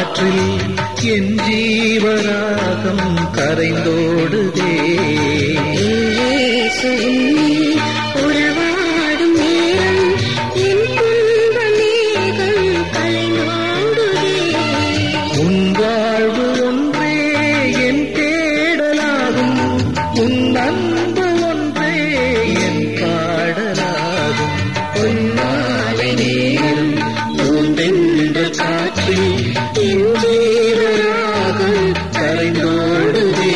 காற்றில் என் ஜீவராகம் கரைந்தோடுதே இயேசுவின் உறவாடும் நேரம் என் துன்ப மேகம் கலைந்தோடுதே உன் வாழ்வு ஒன்றே என் தேடலாகும் உன் அன்பு ஒன்றே என் பாடலாகும் பொன்னாலை நேரம் பூந்தென்ற காற்றில் என் ஜீவராகம் கரைந்தோடுதே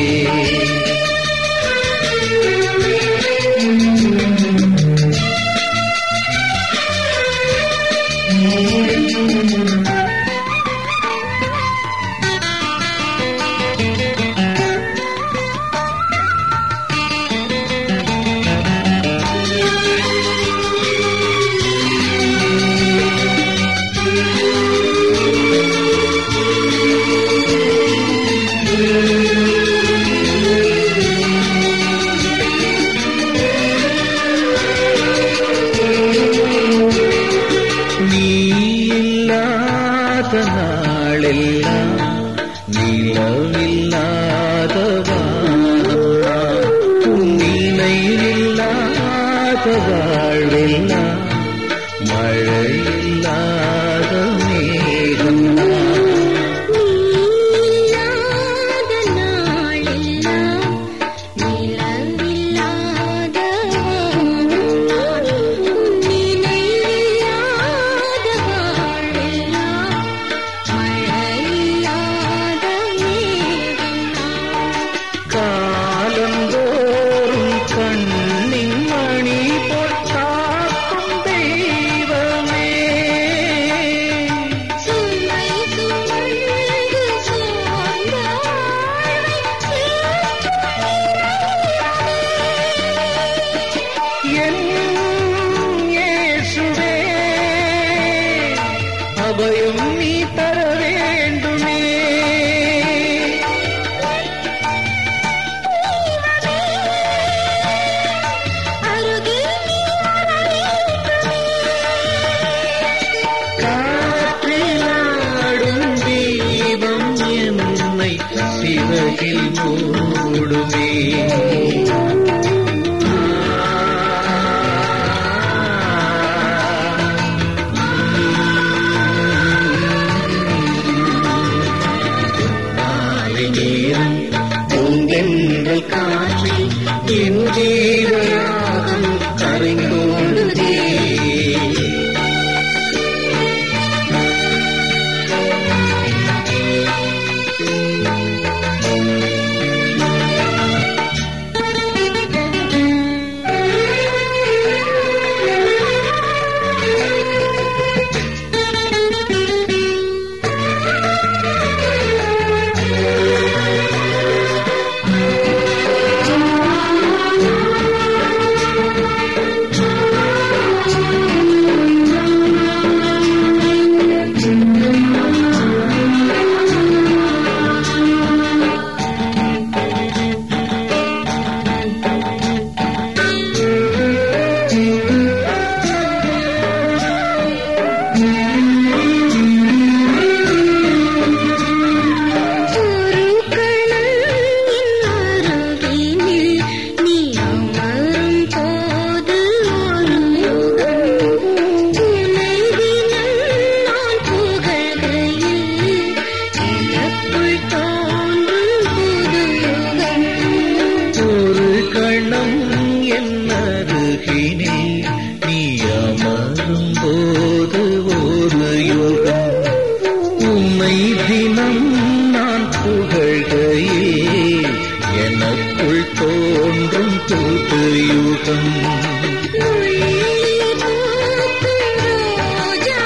நீ இல்லாத நாளெல்லாம் நிலவில்லாத வானம் உன் நினைவில்லாத வாழ்வெல்லாம் மழையில்லாத மேகம் இல்லாத நாளெல்லாம் நிலவில்லாத வானம் நினைவில்லாத வாழ்வெல்லாம் மழையில்லாத மேகம் காலந்தோறும் கண்ணின் மணி பொட்டாக்கும் தெய்வமே சுமை சுமந்து சோர்ந்த என் இயேசுவே அபயம் நீ தர வேண்டுமே அருகில் நீ காற்றிலாடும் தீபம் என்னை சிறகில் மூடுமே மாலை நேரம் பூந்தென்றல் காற்றில் என் ஜீவராகம் கரைந்தோடுதே ஒரு கணம் என் அருகினில் நீ அமரும் போது ஒரு யுகம் உன்னை தினம் நான் புகழ்கையில் எனக்குள் தோன்றும் புது யுகம் ஒரு கணம் என் அருகினில் நீ அமரும் போது ஒரு யுகம் உம்மை தினம் நான் புகழ்கையில் எனக்குள் தோன்றும் புது யுகம் முள்ளி பூக்கும் ரோஜா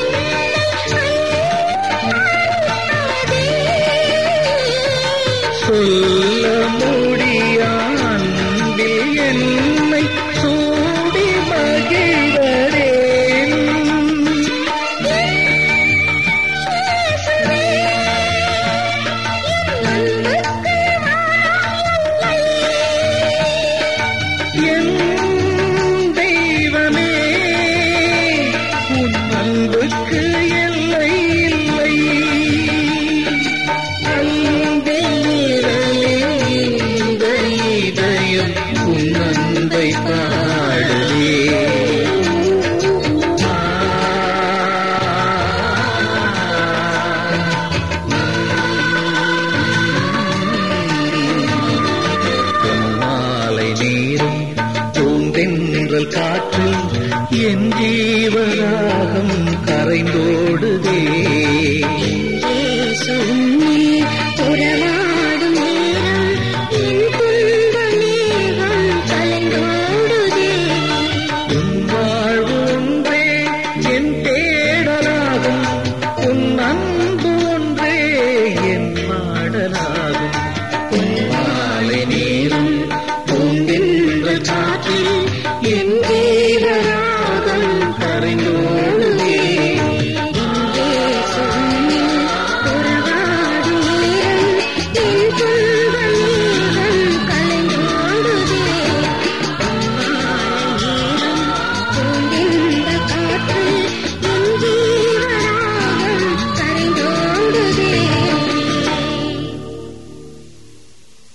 என்னை சொல்ல முடியா அன்பில் என்னை சூடி மகிழ்வரேன் என் தெய்வமே உன் அன்புக்கு எல்லை இல்லை அன்பை பாடுதே பொன்மாலை நேரம் பூந்தென்றல் காற்றில் என் ஜீவராகம் கரைந்தோடுதே இயேசு உன்னை